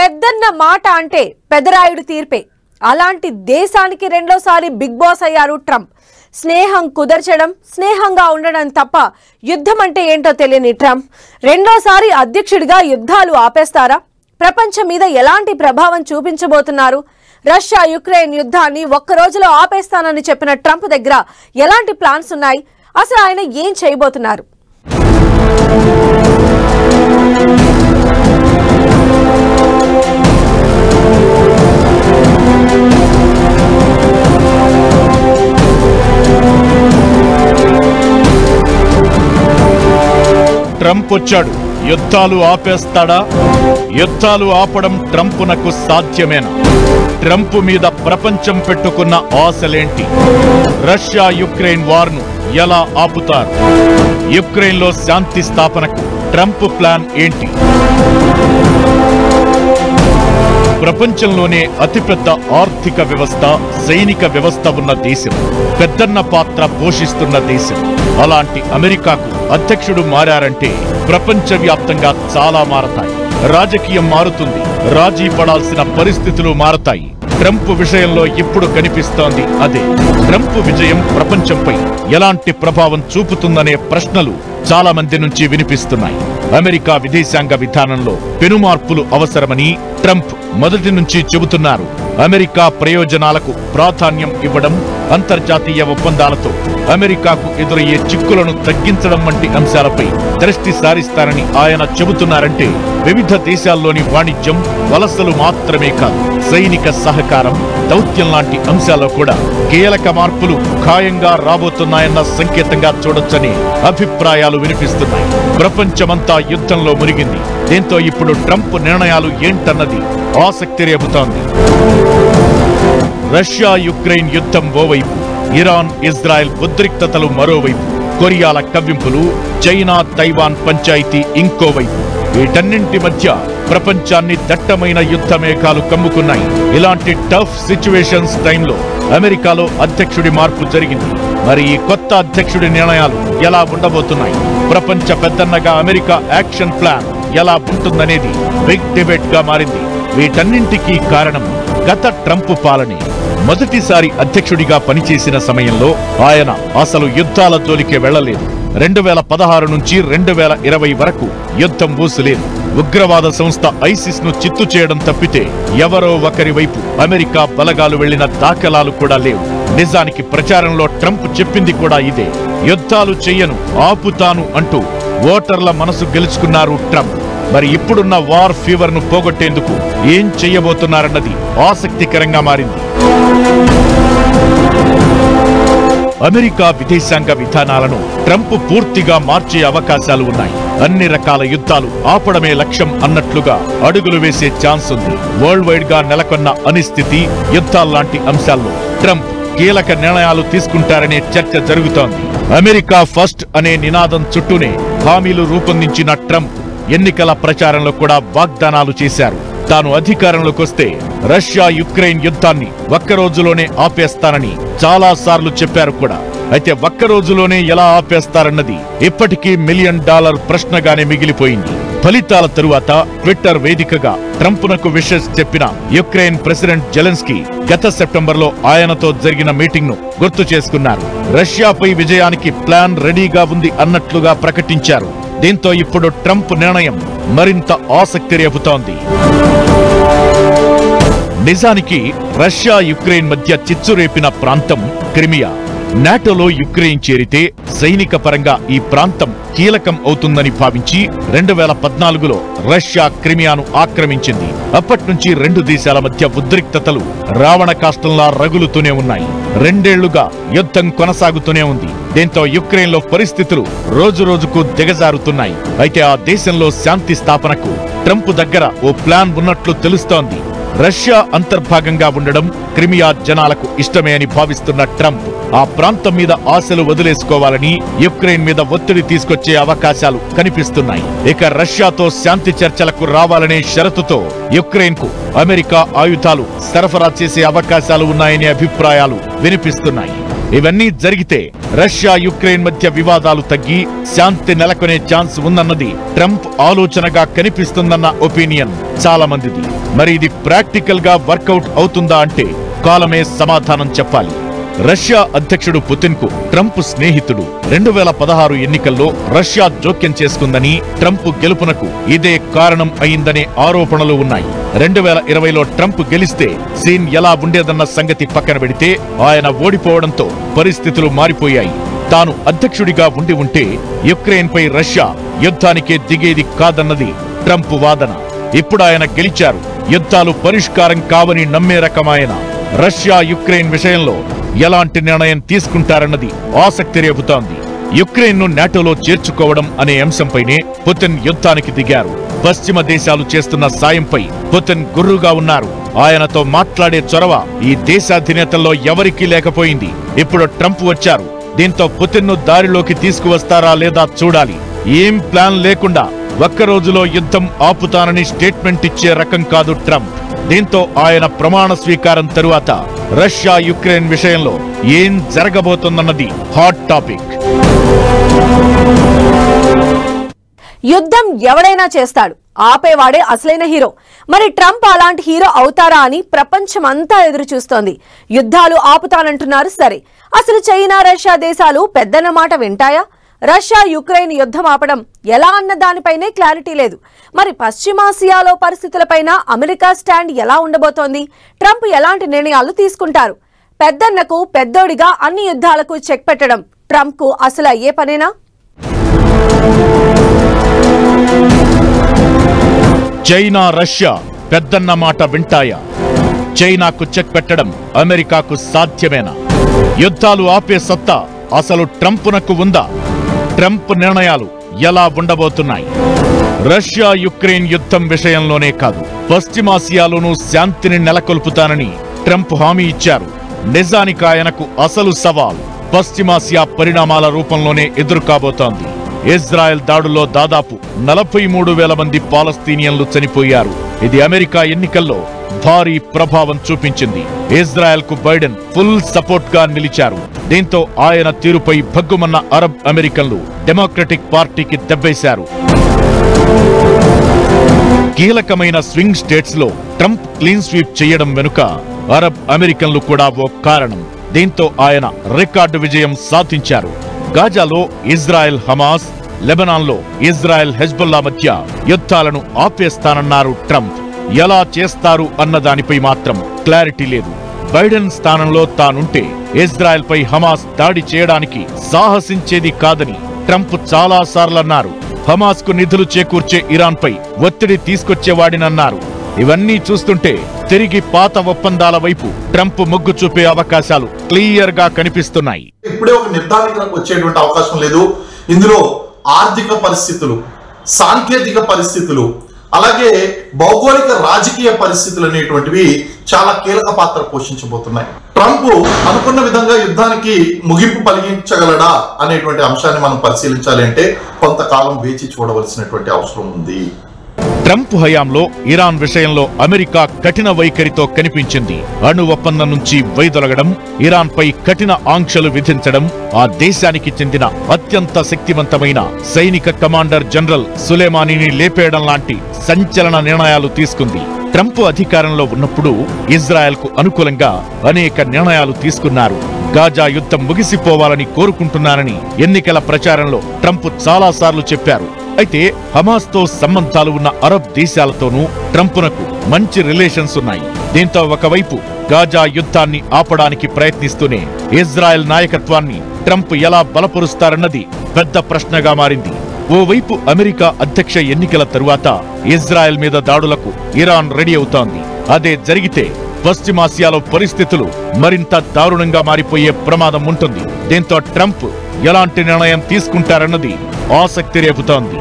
పెద్దన్న మాట అంటే పెదరాయుడు తీర్పే అలాంటి దేశానికి రెండోసారి బిగ్ బాస్ అయ్యారు ట్రంప్ స్నేహం కుదర్చడం స్నేహంగా ఉండడం తప్ప యుద్ధం అంటే ఏంటో తెలియని ట్రంప్ రెండోసారి అధ్యక్షుడిగా యుద్ధాలు ఆపేస్తారా ప్రపంచం మీద ఎలాంటి ప్రభావం చూపించబోతున్నారు రష్యా యుక్రెయిన్ యుద్ధాన్ని ఒక్క రోజులో ఆపేస్తానని చెప్పిన ట్రంప్ దగ్గర ఎలాంటి ప్లాన్స్ ఉన్నాయి అసలు ఆయన ఏం చేయబోతున్నారు ట్రంప్ వచ్చాడు యుద్ధాలు ఆపేస్తాడా యుద్ధాలు ఆపడం ట్రంపునకు సాధ్యమేనా ట్రంప్ మీద ప్రపంచం పెట్టుకున్న ఆశలేంటి రష్యా యుక్రెయిన్ వార్ను ఎలా ఆపుతారు యుక్రెయిన్లో శాంతి స్థాపనకు ట్రంప్ ప్లాన్ ఏంటి ప్రపంచంలోనే అతిపెద్ద ఆర్థిక వ్యవస్థ సైనిక వ్యవస్థ ఉన్న దేశం పెద్దన్న పాత్ర పోషిస్తున్న దేశం అలాంటి అమెరికాకు అధ్యక్షుడు మారారంటే ప్రపంచవ్యాప్తంగా చాలా మారతాయి రాజకీయం మారుతుంది రాజీ పడాల్సిన పరిస్థితులు మారతాయి ట్రంప్ విషయంలో ఇప్పుడు కనిపిస్తోంది అదే ట్రంప్ విజయం ప్రపంచంపై ఎలాంటి ప్రభావం చూపుతుందనే ప్రశ్నలు చాలా మంది నుంచి వినిపిస్తున్నాయి అమెరికా విదేశాంగ విధానంలో పెనుమార్పులు అవసరమని ట్రంప్ మొదటి నుంచి చెబుతున్నారు అమెరికా ప్రయోజనాలకు ప్రాధాన్యం ఇవ్వడం అంతర్జాతీయ ఒప్పందాలతో అమెరికాకు ఎదురయ్యే చిక్కులను తగ్గించడం వంటి అంశాలపై దృష్టి సారిస్తారని ఆయన చెబుతున్నారంటే వివిధ దేశాల్లోని వాణిజ్యం వలసలు మాత్రమే కాదు సైనిక సహకారం దౌత్యం లాంటి అంశాల్లో కూడా కీలక మార్పులు ఖాయంగా రాబోతున్నాయన్న సంకేతంగా చూడొచ్చని అభిప్రాయాలు వినిపిస్తున్నాయి ప్రపంచమంతా యుద్ధంలో మునిగింది దీంతో ఇప్పుడు ట్రంప్ నిర్ణయాలు ఏంటన్నది ఆసక్తి రేపుతోంది రష్యా యుక్రెయిన్ యుద్ధం ఓవైపు ఇరాన్ ఇజ్రాయెల్ ఉద్రిక్తతలు మరోవైపు కొరియాల కవ్వింపులు చైనా తైవాన్ పంచాయతీ ఇంకోవైపు వీటన్నింటి మధ్య ప్రపంచాన్ని దట్టమైన యుద్ధ మేఘాలు కమ్ముకున్నాయి ఇలాంటి టఫ్ సిచ్యువేషన్స్ టైంలో అమెరికాలో అధ్యక్షుడి మార్పు జరిగింది మరి ఈ కొత్త అధ్యక్షుడి నిర్ణయాలు ఎలా ఉండబోతున్నాయి ప్రపంచ పెద్దన్నగా అమెరికా యాక్షన్ ప్లాన్ ఎలా ఉంటుందనేది బిగ్ డిబేట్ గా మారింది వీటన్నింటికీ కారణం గత ట్రంప్ పాలనే మొదటిసారి అధ్యక్షుడిగా పనిచేసిన సమయంలో ఆయన అసలు యుద్ధాల జోలికే వెళ్లలేదు రెండు వేల పదహారు నుంచి రెండు వేల ఇరవై వరకు యుద్ధం ఊసులేదు ఉగ్రవాద సంస్థ ఐసిస్ ను చిత్తు చేయడం తప్పితే ఎవరో ఒకరి వైపు అమెరికా బలగాలు వెళ్లిన దాఖలాలు కూడా లేవు నిజానికి ప్రచారంలో ట్రంప్ చెప్పింది కూడా ఇదే యుద్ధాలు చెయ్యను ఆపుతాను అంటూ ఓటర్ల మనసు గెలుచుకున్నారు ట్రంప్ మరి ఇప్పుడున్న వార్ ఫీవర్ ను పోగొట్టేందుకు ఏం చెయ్యబోతున్నారన్నది ఆసక్తికరంగా మారింది అమెరికా విదేశాంగ విధానాలను ట్రంప్ పూర్తిగా మార్చే అవకాశాలు ఉన్నాయి అన్ని రకాల యుద్ధాలు ఆపడమే లక్ష్యం అన్నట్లుగా అడుగులు వేసే ఛాన్స్ ఉంది వరల్డ్ వైడ్ గా నెలకొన్న అనిస్థితి యుద్ధాల్లాంటి అంశాల్లో ట్రంప్ కీలక నిర్ణయాలు తీసుకుంటారనే చర్చ జరుగుతోంది అమెరికా ఫస్ట్ అనే నినాదం చుట్టూనే హామీలు రూపొందించిన ట్రంప్ ఎన్నికల ప్రచారంలో కూడా వాగ్దానాలు చేశారు తాను అధికారంలోకి వస్తే రష్యా యుక్రెయిన్ యుద్ధాన్ని ఒక్క రోజులోనే ఆపేస్తానని చాలా సార్లు చెప్పారు కూడా అయితే ఒక్క రోజులోనే ఎలా ఆపేస్తారన్నది ఇప్పటికీ మిలియన్ డాలర్ ప్రశ్నగానే మిగిలిపోయింది ఫలితాల తరువాత ట్విట్టర్ వేదికగా ట్రంప్నకు విషెస్ చెప్పిన యుక్రెయిన్ ప్రెసిడెంట్ జెలెన్స్కీ గత సెప్టెంబర్లో ఆయనతో జరిగిన మీటింగ్ ను గుర్తు చేసుకున్నారు రష్యాపై విజయానికి ప్లాన్ రెడీగా ఉంది అన్నట్లుగా ప్రకటించారు దీంతో ఇప్పుడు ట్రంప్ నిర్ణయం మరింత ఆసక్తి రేపుతోంది నిజానికి రష్యా యుక్రెయిన్ మధ్య చిచ్చు రేపిన ప్రాంతం క్రిమియా నాటోలో యుక్రెయిన్ చేరితే సైనిక పరంగా ఈ ప్రాంతం కీలకం అవుతుందని భావించి రెండు వేల పద్నాలుగులో రష్యా క్రిమియాను ఆక్రమించింది అప్పట్నుంచి రెండు దేశాల మధ్య ఉద్రిక్తతలు రావణ కాష్టంలా రగులుతూనే ఉన్నాయి రెండేళ్లుగా యుద్ధం కొనసాగుతూనే ఉంది దీంతో యుక్రెయిన్ లో పరిస్థితులు రోజు రోజుకు దిగజారుతున్నాయి అయితే ఆ దేశంలో శాంతి స్థాపనకు ట్రంప్ దగ్గర ఓ ప్లాన్ ఉన్నట్లు తెలుస్తోంది రష్యా అంతర్భాగంగా ఉండడం క్రిమియా జనాలకు ఇష్టమే అని భావిస్తున్న ట్రంప్ ఆ ప్రాంతం మీద ఆశలు వదిలేసుకోవాలని యుక్రెయిన్ మీద ఒత్తిడి తీసుకొచ్చే అవకాశాలు కనిపిస్తున్నాయి ఇక రష్యాతో శాంతి చర్చలకు రావాలనే షరతుతో యుక్రెయిన్ కు అమెరికా ఆయుధాలు సరఫరా చేసే అవకాశాలు ఉన్నాయనే అభిప్రాయాలు వినిపిస్తున్నాయి ఇవన్నీ జరిగితే రష్యా యుక్రెయిన్ మధ్య వివాదాలు తగ్గి శాంతి నెలకొనే ఛాన్స్ ఉందన్నది ట్రంప్ ఆలోచనగా కనిపిస్తుందన్న ఒపీనియన్ చాలా మందిది మరి ఇది ప్రాక్టికల్ గా వర్కౌట్ అవుతుందా అంటే కాలమే సమాధానం చెప్పాలి రష్యా అధ్యక్షుడు పుతిన్ కు ట్రంప్ స్నేహితుడు రెండు వేల పదహారు ఎన్నికల్లో రష్యా జోక్యం చేసుకుందని ట్రంప్ గెలుపునకు ఇదే కారణం అయిందనే ఆరోపణలు ఉన్నాయి రెండు వేల ఇరవైలో ట్రంప్ గెలిస్తే సీన్ ఎలా ఉండేదన్న సంగతి పక్కన పెడితే ఆయన ఓడిపోవడంతో పరిస్థితులు మారిపోయాయి తాను అధ్యక్షుడిగా ఉండి ఉంటే యుక్రెయిన్ పై రష్యా యుద్ధానికే దిగేది కాదన్నది ట్రంప్ వాదన ఇప్పుడు ఆయన గెలిచారు యుద్ధాలు పరిష్కారం కావని నమ్మే రకమాయన రష్యా యుక్రెయిన్ విషయంలో ఎలాంటి నిర్ణయం తీసుకుంటారన్నది ఆసక్తి రేపుతోంది యుక్రెయిన్ ను నాటోలో చేర్చుకోవడం అనే అంశంపైనే పుతిన్ యుద్ధానికి దిగారు పశ్చిమ దేశాలు చేస్తున్న సాయంపై పుతిన్ గుర్రుగా ఉన్నారు ఆయనతో మాట్లాడే చొరవ ఈ దేశాధినేతల్లో ఎవరికీ లేకపోయింది ఇప్పుడు ట్రంప్ వచ్చారు దీంతో పుతిన్ ను దారిలోకి తీసుకువస్తారా లేదా చూడాలి ఏం ప్లాన్ లేకుండా ఒక్క రోజులో యుద్ధం ఆపుతానని స్టేట్మెంట్ ఇచ్చే రకం కాదు ట్రంప్ దీంతో ఆయన ప్రమాణ స్వీకారం తరువాత రష్యా యుక్రెయిన్ విషయంలో ఏం జరగబోతోందన్నది హాట్ టాపిక్ యుద్ధం ఎవడైనా చేస్తాడు ఆపేవాడే అసలైన హీరో మరి ట్రంప్ అలాంటి హీరో అవుతారా అని ప్రపంచమంతా ఎదురు చూస్తోంది యుద్ధాలు ఆపుతానంటున్నారు సరే అసలు చైనా రష్యా దేశాలు పెద్దన్న మాట వింటాయా రష్యా యుక్రెయిన్ యుద్ధం ఆపడం ఎలా అన్న దానిపైనే క్లారిటీ లేదు మరి పశ్చిమాసియాలో పరిస్థితులపైన అమెరికా స్టాండ్ ఎలా ఉండబోతోంది ట్రంప్ ఎలాంటి నిర్ణయాలు తీసుకుంటారు పెద్దన్నకు పెద్దోడిగా అన్ని యుద్ధాలకు చెక్ పెట్టడం ట్రంప్కు అసలు అయ్యే పనేనా చైనా రష్యా పెద్దన్న మాట వింటాయా చైనాకు చెక్ పెట్టడం అమెరికాకు సాధ్యమేనా యుద్ధాలు ఆపే సత్తా అసలు ట్రంపునకు ఉందా ట్రంప్ నిర్ణయాలు ఎలా ఉండబోతున్నాయి రష్యా యుక్రెయిన్ యుద్ధం విషయంలోనే కాదు పశ్చిమాసియాలోనూ శాంతిని నెలకొల్పుతానని ట్రంప్ హామీ ఇచ్చారు నిజానికి ఆయనకు అసలు సవాల్ పశ్చిమాసియా పరిణామాల రూపంలోనే ఎదురుకాబోతోంది ఇజ్రాయెల్ దాడుల్లో దాదాపు నలభై మూడు వేల మంది పాలస్తీనియన్లు చనిపోయారు ఇది అమెరికా ఎన్నికల్లో భారీ ప్రభావం చూపించింది ఇజ్రాయెల్ కు బైడెన్ ఫుల్ సపోర్ట్ గా నిలిచారు దీంతో ఆయన తీరుపై భగ్గుమన్న అరబ్ అమెరికన్లు డెమోక్రటిక్ పార్టీకి దెబ్బేశారు కీలకమైన స్వింగ్ స్టేట్స్ లో ట్రంప్ క్లీన్ స్వీప్ చేయడం వెనుక అరబ్ అమెరికన్లు కూడా ఓ కారణం దీంతో ఆయన రికార్డు విజయం సాధించారు గాజాలో ఇజ్రాయెల్ హమాస్ లెబనాన్లో ఇజ్రాయెల్ హెజ్బుల్లా మధ్య యుద్ధాలను ఆపేస్తానన్నారు ట్రంప్ ఎలా చేస్తారు అన్న దానిపై మాత్రం క్లారిటీ లేదు బైడెన్ స్థానంలో తానుంటే ఇజ్రాయెల్ పై హమాస్ దాడి చేయడానికి సాహసించేది కాదని ట్రంప్ చాలా సార్లన్నారు హమాస్ కు నిధులు చేకూర్చే ఇరాన్ పై ఒత్తిడి తీసుకొచ్చేవాడినన్నారు ఇవన్నీ చూస్తుంటే తిరిగి పాత ఒప్పందాల వైపు ట్రంప్ మొగ్గు చూపే అవకాశాలు క్లియర్ గా కనిపిస్తున్నాయి ఇప్పుడే ఒక నిర్ధారణకు వచ్చేటువంటి అవకాశం లేదు ఇందులో ఆర్థిక పరిస్థితులు సాంకేతిక పరిస్థితులు అలాగే భౌగోళిక రాజకీయ పరిస్థితులు అనేటువంటివి చాలా కీలక పాత్ర పోషించబోతున్నాయి ట్రంప్ అనుకున్న విధంగా యుద్ధానికి ముగింపు పలిగించగలడా అనేటువంటి అంశాన్ని మనం పరిశీలించాలి అంటే కొంతకాలం వేచి చూడవలసినటువంటి అవసరం ఉంది ట్రంప్ హయాంలో ఇరాన్ విషయంలో అమెరికా కఠిన వైఖరితో కనిపించింది అణు ఒప్పందం నుంచి వైదొలగడం ఇరాన్ పై కఠిన ఆంక్షలు విధించడం ఆ దేశానికి చెందిన అత్యంత శక్తివంతమైన సైనిక కమాండర్ జనరల్ సులేమానీని లేపేయడం లాంటి సంచలన నిర్ణయాలు తీసుకుంది ట్రంప్ అధికారంలో ఉన్నప్పుడు ఇజ్రాయెల్ కు అనుకూలంగా అనేక నిర్ణయాలు తీసుకున్నారు గాజా యుద్ధం ముగిసిపోవాలని కోరుకుంటున్నానని ఎన్నికల ప్రచారంలో ట్రంప్ చాలాసార్లు చెప్పారు అయితే హమాస్ తో సంబంధాలు ఉన్న అరబ్ దేశాలతోనూ ట్రంపునకు మంచి రిలేషన్స్ ఉన్నాయి దీంతో ఒకవైపు గాజా యుద్ధాన్ని ఆపడానికి ప్రయత్నిస్తూనే ఇజ్రాయెల్ నాయకత్వాన్ని ట్రంప్ ఎలా బలపరుస్తారన్నది పెద్ద ప్రశ్నగా మారింది ఓవైపు అమెరికా అధ్యక్ష ఎన్నికల తరువాత ఇజ్రాయెల్ మీద దాడులకు ఇరాన్ రెడీ అవుతోంది అదే జరిగితే పశ్చిమాసియాలో పరిస్థితులు మరింత దారుణంగా మారిపోయే ప్రమాదం ఉంటుంది దీంతో ట్రంప్ ఎలాంటి నిర్ణయం తీసుకుంటారన్నది ఆసక్తి రేపుతోంది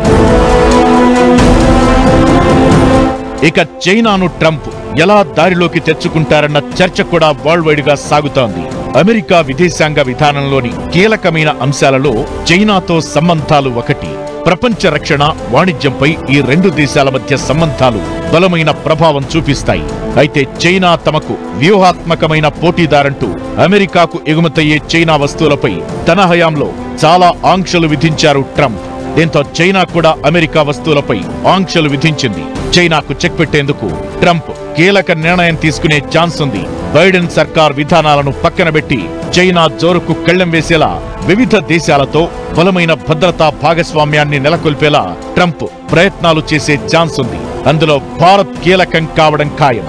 ఇక చైనాను ట్రంప్ ఎలా దారిలోకి తెచ్చుకుంటారన్న చర్చ కూడా వరల్డ్ వైడ్ గా సాగుతోంది అమెరికా విదేశాంగ విధానంలోని కీలకమైన అంశాలలో చైనాతో సంబంధాలు ఒకటి ప్రపంచ రక్షణ వాణిజ్యంపై ఈ రెండు దేశాల మధ్య సంబంధాలు బలమైన ప్రభావం చూపిస్తాయి అయితే చైనా తమకు వ్యూహాత్మకమైన పోటీదారంటూ అమెరికాకు ఎగుమతయ్యే చైనా వస్తువులపై తన హయాంలో చాలా ఆంక్షలు విధించారు ట్రంప్ దీంతో చైనా కూడా అమెరికా వస్తువులపై ఆంక్షలు విధించింది చైనాకు చెక్ పెట్టేందుకు ట్రంప్ కీలక నిర్ణయం తీసుకునే ఛాన్స్ ఉంది బైడెన్ సర్కార్ విధానాలను పక్కన పెట్టి చైనా జోరుకు కళ్ళెం వేసేలా వివిధ దేశాలతో బలమైన భద్రతా భాగస్వామ్యాన్ని నెలకొల్పేలా ట్రంప్ ప్రయత్నాలు చేసే ఛాన్స్ ఉంది అందులో భారత్ కీలకం కావడం ఖాయం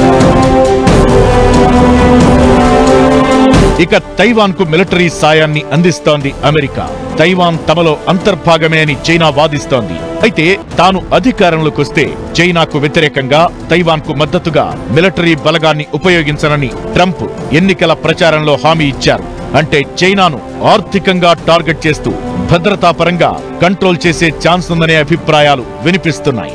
ఇక తైవాన్ కు మిలిటరీ సాయాన్ని అందిస్తోంది అమెరికా తైవాన్ తమలో అంతర్భాగమే అని చైనా వాదిస్తోంది అయితే తాను అధికారంలోకి వస్తే చైనాకు వ్యతిరేకంగా తైవాన్ కు మద్దతుగా మిలిటరీ బలగాన్ని ఉపయోగించనని ట్రంప్ ఎన్నికల ప్రచారంలో హామీ ఇచ్చారు అంటే చైనాను ఆర్థికంగా టార్గెట్ చేస్తూ భద్రతా పరంగా కంట్రోల్ చేసే ఛాన్స్ ఉందనే అభిప్రాయాలు వినిపిస్తున్నాయి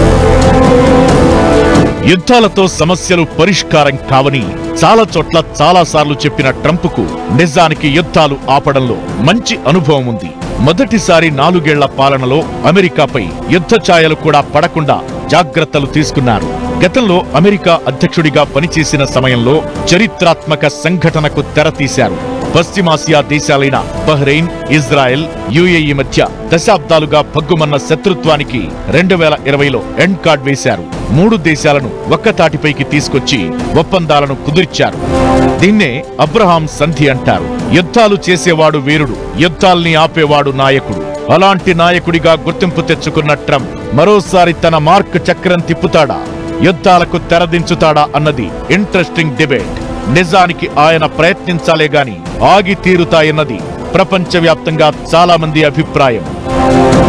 యుద్ధాలతో సమస్యలు పరిష్కారం కావని చాలా చోట్ల చాలా సార్లు చెప్పిన ట్రంప్కు నిజానికి యుద్ధాలు ఆపడంలో మంచి అనుభవం ఉంది మొదటిసారి నాలుగేళ్ల పాలనలో అమెరికాపై యుద్ధ ఛాయలు కూడా పడకుండా జాగ్రత్తలు తీసుకున్నారు గతంలో అమెరికా అధ్యక్షుడిగా పనిచేసిన సమయంలో చరిత్రాత్మక సంఘటనకు తెరతీశారు పశ్చిమాసియా దేశాలైన బహ్రెయిన్ ఇజ్రాయెల్ యుఏఈ మధ్య దశాబ్దాలుగా భగ్గుమన్న శత్రుత్వానికి రెండు వేల ఇరవైలో ఎండ్ కార్డ్ వేశారు మూడు దేశాలను ఒక్కతాటిపైకి తీసుకొచ్చి ఒప్పందాలను కుదిర్చారు దీన్నే అబ్రహాం సంధి అంటారు యుద్ధాలు చేసేవాడు వీరుడు యుద్ధాల్ని ఆపేవాడు నాయకుడు అలాంటి నాయకుడిగా గుర్తింపు తెచ్చుకున్న ట్రంప్ మరోసారి తన మార్క్ చక్రం తిప్పుతాడా యుద్ధాలకు తెరదించుతాడా అన్నది ఇంట్రెస్టింగ్ డిబేట్ నిజానికి ఆయన ప్రయత్నించాలే గాని ఆగి తీరుతాయన్నది ప్రపంచవ్యాప్తంగా చాలా మంది అభిప్రాయం